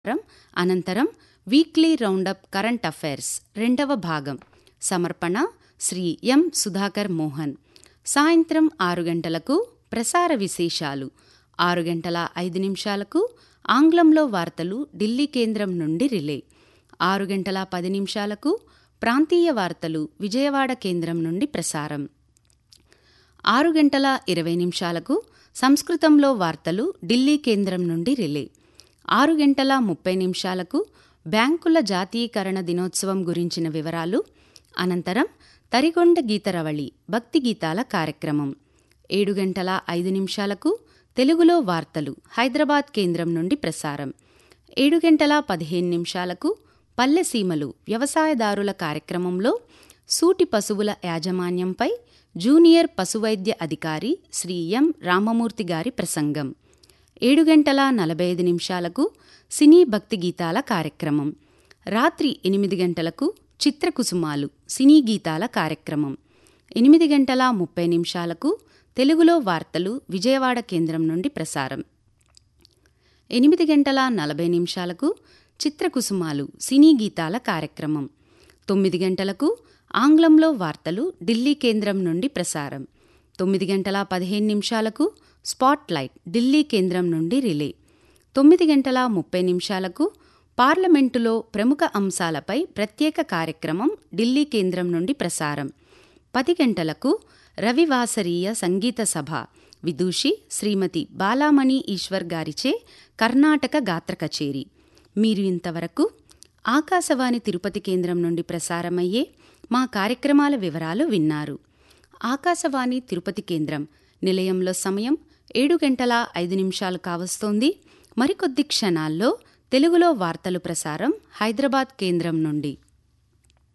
అనంతరం weekly round up current affairs రెండవ భాగం సమర్పణ శ్రీ ఎం సుధాకర్ మోహన్ సాయంత్రం ఆరు గంటలకు ప్రసార విశేషాలు ఆరు గంటల ఐదు నిమిషాలకు ఆంగ్లంలో వార్తలు ఢిల్లీ కేంద్రం నుండి రిలే ఆరు గంటల పది నిమిషాలకు ప్రాంతీయ వార్తలు విజయవాడ కేంద్రం నుండి ప్రసారం ఆరు గంటల ఇరవై నిమిషాలకు సంస్కృతంలో వార్తలు ఢిల్లీ కేంద్రం నుండి రిలే ఆరు గంటల ముప్పై నిమిషాలకు బ్యాంకుల జాతీయకరణ దినోత్సవం గురించిన వివరాలు అనంతరం తరిగొండ గీతరవళి భక్తి గీతాల కార్యక్రమం ఏడు గంటల ఐదు నిమిషాలకు తెలుగులో వార్తలు హైదరాబాద్ కేంద్రం నుండి ప్రసారం ఏడు గంటల పదిహేను నిమిషాలకు పల్లెసీమలు వ్యవసాయదారుల కార్యక్రమంలో సూటి పశువుల యాజమాన్యంపై జూనియర్ పశువైద్య అధికారి శ్రీ ఎం రామమూర్తి గారి ప్రసంగం ఏడు గంటల నలభై ఐదు నిమిషాలకు సినీ భక్తి గీతాల కార్యక్రమం రాత్రి ఎనిమిది గంటలకు చిత్రకుసుమాలు సినీ గీతాల కార్యక్రమం ఎనిమిది గంటల ముప్పై నిమిషాలకు తెలుగులో వార్తలు విజయవాడ కేంద్రం నుండి ప్రసారం ఎనిమిది గంటల నలభై నిమిషాలకు చిత్రకుసుమాలు సినీ గీతాల కార్యక్రమం తొమ్మిది గంటలకు ఆంగ్లంలో వార్తలు ఢిల్లీ కేంద్రం నుండి ప్రసారం తొమ్మిది గంటల పదిహేను నిమిషాలకు స్పాట్లైట్ ఢిల్లీ కేంద్రం నుండి రిలే తొమ్మిది గంటల ముప్పై నిమిషాలకు పార్లమెంటులో ప్రముఖ అంశాలపై ప్రత్యేక కార్యక్రమం ఢిల్లీ కేంద్రం నుండి ప్రసారం పది గంటలకు రవివాసరీయ సంగీత సభ విదూషి శ్రీమతి బాలామణి ఈశ్వర్ గారిచే కర్ణాటక గాత్ర కచేరి మీరు ఇంతవరకు ఆకాశవాణి తిరుపతి కేంద్రం నుండి ప్రసారమయ్యే మా కార్యక్రమాల వివరాలు విన్నారు ఆకాశవాణి తిరుపతి కేంద్రం నిలయంలో సమయం ఏడు గంటల ఐదు నిమిషాలు కావస్తోంది మరికొద్ది క్షణాల్లో తెలుగులో వార్తలు ప్రసారం హైదరాబాద్ కేంద్రం నుండి